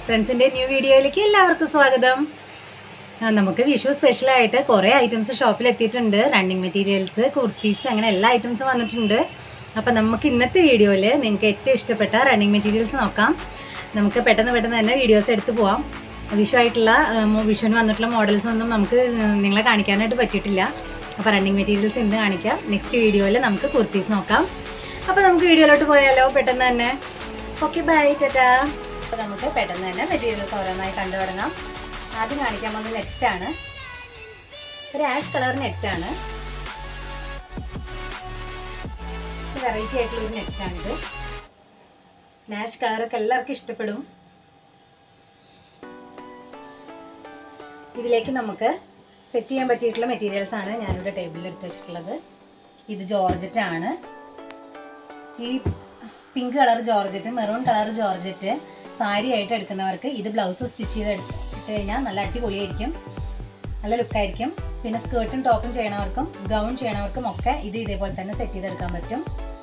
ഫ്രണ്ട്സിൻ്റെ ന്യൂ വീഡിയോയിലേക്ക് എല്ലാവർക്കും സ്വാഗതം ആ, നമുക്ക് വിഷു സ്പെഷ്യലായിട്ട് കുറേ ഐറ്റംസ് ഷോപ്പിൽ എത്തിയിട്ടുണ്ട് റണ്ണിങ് മെറ്റീരിയൽസ് കുർത്തീസ് അങ്ങനെ എല്ലാ ഐറ്റംസും വന്നിട്ടുണ്ട് അപ്പോൾ നമുക്ക് ഇന്നത്തെ വീഡിയോയിൽ നിങ്ങൾക്ക് ഏറ്റവും ഇഷ്ടപ്പെട്ട റണ്ണിങ് മെറ്റീരിയൽസ് നോക്കാം നമുക്ക് പെട്ടെന്ന് പെട്ടെന്ന് തന്നെ വീഡിയോസ് എടുത്ത് പോവാം വിഷു ആയിട്ടുള്ള ആ, മോ- വിഷുവിന് വന്നിട്ടുള്ള മോഡൽസ് ഒന്നും നമുക്ക് ആ, നിങ്ങളെ കാണിക്കാനായിട്ട് പറ്റിയിട്ടില്ല അപ്പോൾ റണ്ണിങ് മെറ്റീരിയൽസ് ഇന്ന് കാണിക്കാം നെക്സ്റ്റ് വീഡിയോയിൽ നമുക്ക് കുർത്തീസ് നോക്കാം അപ്പോൾ നമുക്ക് വീഡിയോയിലോട്ട് പോയാലോ പെട്ടെന്ന് തന്നെ ഓക്കെ ബൈ ടാറ്റാ അപ്പോൾ നമുക്ക് പെട്ടെന്ന് തന്നെ മെറ്റീരിയൽസ് ഓരോന്നായി കണ്ടു തുടങ്ങാം ആദ്യം കാണിക്കാൻ പോകുന്നത് നെറ്റാണ് ഒരു ആഷ് കളർ നെറ്റാണ് വെറൈറ്റി ആയിട്ടുള്ള ഒരു നെറ്റാണിത് നാഷ് കളറൊക്കെ എല്ലാവർക്കും ഇഷ്ടപ്പെടും ഇതിലേക്ക് നമുക്ക് സെറ്റ് ചെയ്യാൻ പറ്റിയിട്ടുള്ള മെറ്റീരിയൽസ് ആണ് ഞാനിവിടെ ടേബിളിൽ എടുത്ത് വെച്ചിട്ടുള്ളത് ഇത് ജോർജറ്റ് ആണ് ഈ pink colour georgette maroon colour georgette sari ആയിട്ട് എടുക്കുന്നവർക്ക് ഇത് ബ്ലൗസ് സ്റ്റിച്ച് ചെയ്ത് എടുത്ത് ഇട്ട് കഴിഞ്ഞാൽ നല്ല അടിപൊളിയായിരിക്കും നല്ല ലുക്കായിരിക്കും പിന്നെ സ്കേർട്ടും ടോപ്പും ചെയ്യണവർക്കും ഗൗൺ ചെയ്യണവർക്കും ഒക്കെ ഇത് ഇതേപോലെ തന്നെ സെറ്റ് ചെയ്തെടുക്കാൻ പറ്റും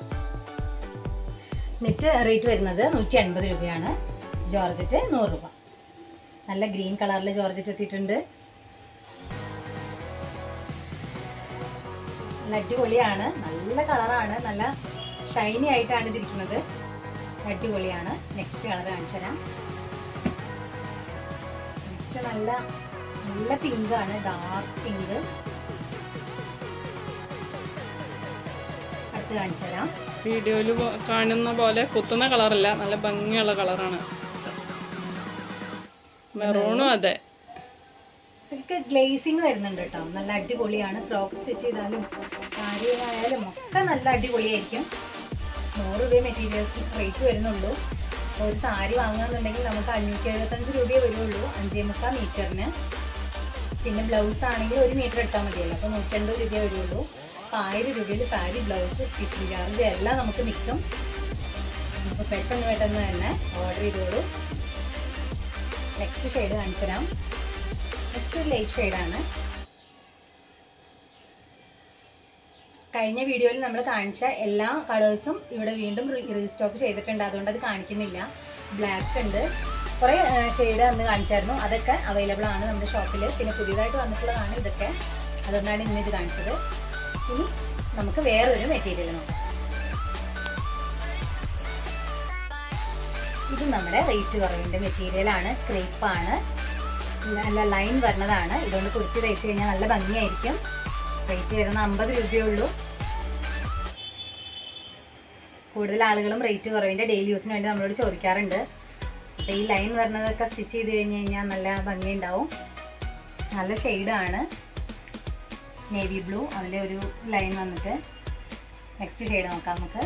നെറ്റ് റേറ്റ് വരുന്നത് നൂറ്റി അൻപത് രൂപയാണ് ജോർജറ്റ് നൂറ് രൂപ നല്ല ഗ്രീൻ കളറിൽ ജോർജറ്റ് എത്തിയിട്ടുണ്ട് നല്ല അടിപൊളിയാണ് നല്ല കളറാണ് നല്ല ഷൈനി ആയിട്ടാണ് ഇതിരിക്കുന്നത് അടിപൊളിയാണ് നെക്സ്റ്റ് കളർ കാണിച്ചു തരാം നെക്സ്റ്റ് നല്ല നല്ല പിങ്ക് ആണ് ഡാർക്ക് പിങ്ക് അടുത്ത് കാണിച്ചു തരാം വീഡിയോയിൽ കാണുന്ന പോലെ കുത്തുന്ന കളറല്ല നല്ല ഭംഗിയുള്ള കളറാണ് മെറൂണും അതെ ഇതൊക്കെ ഗ്ലേസിങ് വരുന്നുണ്ട് കേട്ടോ നല്ല അടിപൊളിയാണ് ഫ്രോക്ക് സ്റ്റിച്ച് ചെയ്താലും സാരി ആയാലും ഒക്കെ നല്ല അടിപൊളിയായിരിക്കും നൂറ് രൂപ മെറ്റീരിയൽസ് റേറ്റ് വരുന്നുള്ളൂ അപ്പോൾ ഒരു സാരി വാങ്ങുകയെന്നുണ്ടെങ്കിൽ നമുക്ക് അഞ്ഞൂറ്റി എഴുപത്തഞ്ച് രൂപയേ വരുള്ളൂ അഞ്ചേ മുക്കാൽ മീറ്ററിന് പിന്നെ ബ്ലൗസ് ആണെങ്കിൽ ഒരു മീറ്റർ എടുത്താൽ മതിയല്ലോ അപ്പോൾ നൂറ്റൻപത് രൂപയേ വരുള്ളൂ അപ്പോൾ ആയിരം രൂപയിൽ സാരി ബ്ലൗസ് സ്റ്റിച്ചിങ് ചാർജ് എല്ലാം നമുക്ക് നിൽക്കും അപ്പോൾ പെട്ടെന്ന് പെട്ടെന്ന് തന്നെ ഓർഡർ ചെയ്തോളൂ നെക്സ്റ്റ് ഷെയ്ഡ് കാണിച്ചു തരാം നെക്സ്റ്റ് ഒരു ലൈറ്റ് ഷെയ്ഡാണ് കഴിഞ്ഞ വീഡിയോയിൽ നമ്മൾ കാണിച്ച എല്ലാ കളേഴ്സും ഇവിടെ വീണ്ടും റീസ്റ്റോക്ക് ചെയ്തിട്ടുണ്ട് അതുകൊണ്ട് അത് കാണിക്കുന്നില്ല ബ്ലാക്ക് ഉണ്ട് കുറേ ഷെയ്ഡ് അന്ന് കാണിച്ചായിരുന്നു അതൊക്കെ അവൈലബിൾ ആണ് നമ്മുടെ ഷോപ്പിൽ പിന്നെ പുതിയതായിട്ട് വന്നിട്ടുള്ളതാണ് ഇതൊക്കെ അതുകൊണ്ടാണ് ഇന്ന് ഇത് കാണിച്ചത് ഇനി നമുക്ക് വേറൊരു മെറ്റീരിയൽ നോക്കാം ഇത് നമ്മുടെ റേറ്റ് കുറവിൻ്റെ മെറ്റീരിയലാണ് ക്രേപ്പാണ് നല്ല ലൈൻ വരുന്നതാണ് ഇതുകൊണ്ട് കുർത്തി തയ്ച്ച് കഴിഞ്ഞാൽ നല്ല ഭംഗിയായിരിക്കും റേറ്റ് വരുന്ന അമ്പത് രൂപയേ ഉള്ളൂ കൂടുതൽ ആളുകളും റേറ്റ് കുറവിൻ്റെ ഡെയിലി യൂസിന് വേണ്ടി നമ്മളോട് ചോദിക്കാറുണ്ട് അപ്പോൾ ഈ ലൈൻ വരുന്നതൊക്കെ സ്റ്റിച്ച് ചെയ്ത് കഴിഞ്ഞ് കഴിഞ്ഞാൽ നല്ല ഭംഗിയുണ്ടാവും നല്ല ഷെയ്ഡാണ് നേവി ബ്ലൂ അതിൻ്റെ ഒരു ലൈൻ വന്നിട്ട് നെക്സ്റ്റ് ഷെയ്ഡ് നോക്കാം നമുക്ക്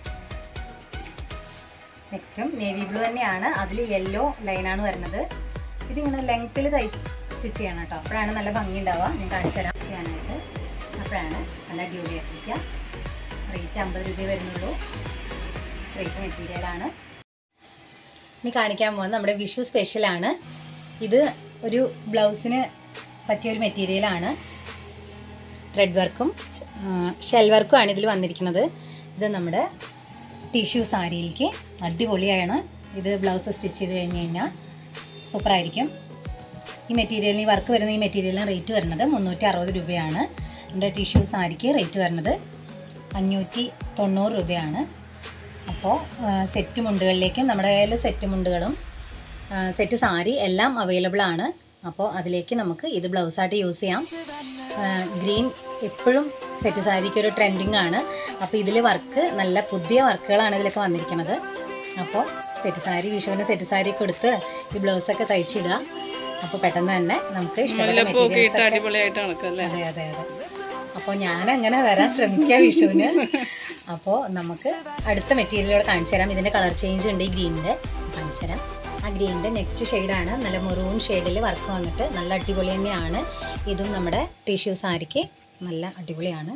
നെക്സ്റ്റും നേവി ബ്ലൂ തന്നെയാണ് അതിൽ യെല്ലോ ലൈനാണ് വരുന്നത് ഇതിങ്ങനെ ലെങ്ത്തിൽ തൈ സ്റ്റിച്ച് ചെയ്യണം കേട്ടോ അപ്പോഴാണ് നല്ല ഭംഗി ഉണ്ടാവുക ഞാൻ കാണിച്ചു തരാം ചെയ്യാനായിട്ട് അപ്പോഴാണ് നല്ല അടിപൊളി ആയിരിക്കുക റേറ്റ് അമ്പത് രൂപ വരുന്നുള്ളൂ റേറ്റ് മെറ്റീരിയലാണ് ഇനി കാണിക്കാൻ പോകുന്നത് നമ്മുടെ വിഷു സ്പെഷ്യലാണ് ഇത് ഒരു ബ്ലൗസിന് പറ്റിയൊരു മെറ്റീരിയലാണ് ത്രെഡ് വർക്കും ഷെൽ വർക്കും ആണ് ഇതിൽ വന്നിരിക്കുന്നത് ഇത് നമ്മുടെ ടിഷ്യൂ സാരിയിലേക്ക് അടിപൊളിയാണ് ഇത് ബ്ലൗസ് സ്റ്റിച്ച് ചെയ്ത് കഴിഞ്ഞ് കഴിഞ്ഞാൽ സൂപ്പറായിരിക്കും ഈ മെറ്റീരിയലിന് ഈ വർക്ക് വരുന്ന ഈ മെറ്റീരിയലിന് റേറ്റ് വരുന്നത് മുന്നൂറ്റി അറുപത് രൂപയാണ് എൻ്റെ ടിഷ്യൂ സാരിക്ക് റേറ്റ് വരുന്നത് അഞ്ഞൂറ്റി തൊണ്ണൂറ് രൂപയാണ് അപ്പോൾ സെറ്റ് മുണ്ടുകളിലേക്കും നമ്മുടെ കയ്യിൽ സെറ്റ് മുണ്ടുകളും ആ, സെറ്റ് സാരി എല്ലാം അവൈലബിൾ ആണ് അപ്പോൾ അതിലേക്ക് നമുക്ക് ഇത് ബ്ലൗസായിട്ട് യൂസ് ചെയ്യാം ആ, ഗ്രീൻ എപ്പോഴും സെറ്റ് സാരിക്ക് ഒരു ട്രെൻഡിങ് ആണ് അപ്പോൾ ഇതിൽ വർക്ക് നല്ല പുതിയ വർക്കുകളാണ് ഇതിലൊക്കെ വന്നിരിക്കുന്നത് അപ്പോൾ സെറ്റ് സാരി വിഷുവിന് സെറ്റ് സാരി കൊടുത്ത് ഈ ബ്ലൗസൊക്കെ തയ്ച്ചിടുക അപ്പോൾ പെട്ടെന്ന് തന്നെ നമുക്ക് ഇഷ്ടപ്പെട്ട മുല്ലപ്പൂക്കെ മെറ്റീരിയൽസ് ഇട്ട് അടിപൊളിയായിട്ട് നടക്കല്ലേ അതെ അതെ അതെ അപ്പോൾ ഞാൻ അങ്ങനെ വരാൻ ശ്രമിക്കാം വിഷുവിന് അപ്പോൾ നമുക്ക് അടുത്ത മെറ്റീരിയലോട് കാണിച്ചു തരാം ഇതിൻ്റെ കളർ ചേഞ്ച് ഉണ്ട് ഈ ഗ്രീനിൻ്റെ കാണിച്ചു തരാം ആ ഗ്രീനിൻ്റെ നെക്സ്റ്റ് ഷെയ്ഡാണ് നല്ല മെറൂൺ ഷെയ്ഡിൽ വർക്ക് വന്നിട്ട് നല്ല അടിപൊളി തന്നെയാണ് ഇതും നമ്മുടെ ടിഷ്യൂ സാരിക്ക് നല്ല അടിപൊളിയാണ്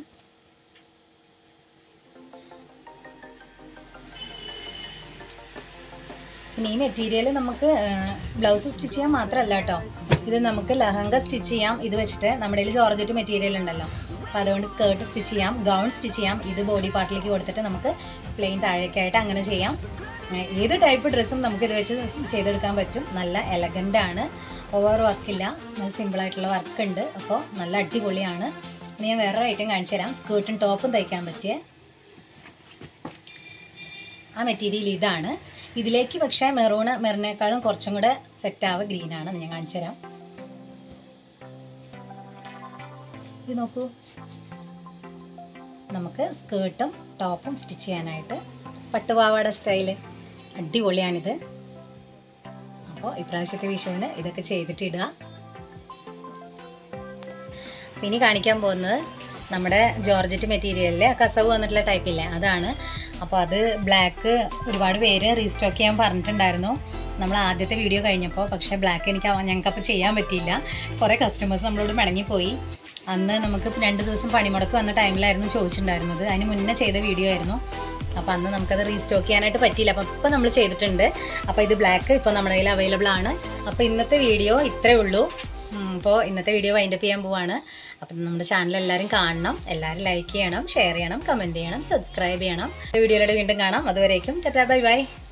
പിന്നെ ഈ മെറ്റീരിയൽ നമുക്ക് ബ്ലൗസ് സ്റ്റിച്ച് ചെയ്യാൻ മാത്രമല്ല കേട്ടോ ഇത് നമുക്ക് ലഹങ്ക സ്റ്റിച്ച് ചെയ്യാം ഇത് വെച്ചിട്ട് നമ്മുടെ കയ്യിൽ ജോർജറ്റ് മെറ്റീരിയൽ ഉണ്ടല്ലോ അപ്പോൾ അതുകൊണ്ട് സ്കേർട്ട് സ്റ്റിച്ച് ചെയ്യാം ഗൗൺ സ്റ്റിച്ച് ചെയ്യാം ഇത് ബോഡി പാർട്ടിലേക്ക് കൊടുത്തിട്ട് നമുക്ക് പ്ലെയിൻ താഴേക്കായിട്ട് അങ്ങനെ ചെയ്യാം ഏഹ് ഏത് ടൈപ്പ് ഡ്രസ്സും നമുക്ക് ഇത് വെച്ച് ചെയ്തെടുക്കാൻ പറ്റും നല്ല എലഗൻ്റ് ആണ് ഓവർ വർക്കില്ല നല്ല സിമ്പിളായിട്ടുള്ള വർക്ക് ഉണ്ട് അപ്പോൾ നല്ല അടിപൊളിയാണ് ഇനി ഞാൻ വേറൊരു ഐറ്റം കാണിച്ചു തരാം സ്കേർട്ടും ടോപ്പും തയ്ക്കാൻ പറ്റിയ ആ മെറ്റീരിയൽ ഇതാണ് ഇതിലേക്ക് പക്ഷേ മെറൂണ് മെറിനേക്കാളും കുറച്ചും കൂടെ സെറ്റാവുക ഗ്രീനാണ് ഞാൻ കാണിച്ചു തരാം ഇത് നോക്കൂ നമുക്ക് സ്കേർട്ടും ടോപ്പും സ്റ്റിച്ച് ചെയ്യാനായിട്ട് പട്ടുപാവാട സ്റ്റൈല് അടിപൊളിയാണിത് അപ്പോൾ ഇപ്രാവശ്യത്തെ വിഷുവിന് ഇതൊക്കെ ചെയ്തിട്ട് ഇടുക അപ്പോൾ ഇനി കാണിക്കാൻ പോകുന്നത് നമ്മുടെ ജോർജറ്റ് മെറ്റീരിയലിലെ കസവ് വന്നിട്ടുള്ള ടൈപ്പില്ലേ അതാണ് അപ്പോൾ അത് ബ്ലാക്ക് ഒരുപാട് പേര് റീസ്റ്റോക്ക് ചെയ്യാൻ പറഞ്ഞിട്ടുണ്ടായിരുന്നു നമ്മൾ ആദ്യത്തെ വീഡിയോ കഴിഞ്ഞപ്പോൾ പക്ഷേ ബ്ലാക്ക് എനിക്ക് അവ- ഞങ്ങൾക്കപ്പോൾ ചെയ്യാൻ പറ്റിയില്ല കുറേ കസ്റ്റമേഴ്സ് നമ്മളോട് പിണങ്ങിപ്പോയി അന്ന് നമുക്ക് രണ്ട് ദിവസം പണിമുടക്ക് വന്ന ടൈമിലായിരുന്നു ചോദിച്ചിട്ടുണ്ടായിരുന്നത് അതിന് മുന്നേ ചെയ്ത വീഡിയോ ആയിരുന്നു അപ്പോൾ അന്ന് നമുക്കത് റീസ്റ്റോക്ക് ചെയ്യാനായിട്ട് പറ്റിയില്ല അപ്പോൾ ഇപ്പോൾ നമ്മൾ ചെയ്തിട്ടുണ്ട് അപ്പോൾ ഇത് ബ്ലാക്ക് ഇപ്പോൾ നമ്മുടെ കയ്യിൽ അവൈലബിൾ ആണ് അപ്പോൾ ഇന്നത്തെ വീഡിയോ ഇത്രേ ഉള്ളൂ അപ്പോൾ ഇന്നത്തെ വീഡിയോ വൈൻഡപ്പ് ചെയ്യാൻ പോവാണ് അപ്പം നമ്മുടെ ചാനൽ എല്ലാവരും കാണണം എല്ലാവരും ലൈക്ക് ചെയ്യണം ഷെയർ ചെയ്യണം കമൻറ്റ് ചെയ്യണം സബ്സ്ക്രൈബ് ചെയ്യണം വീഡിയോയിലൂടെ വീണ്ടും കാണാം അതുവരേക്കും ടാറ്റാ ബൈ ബൈ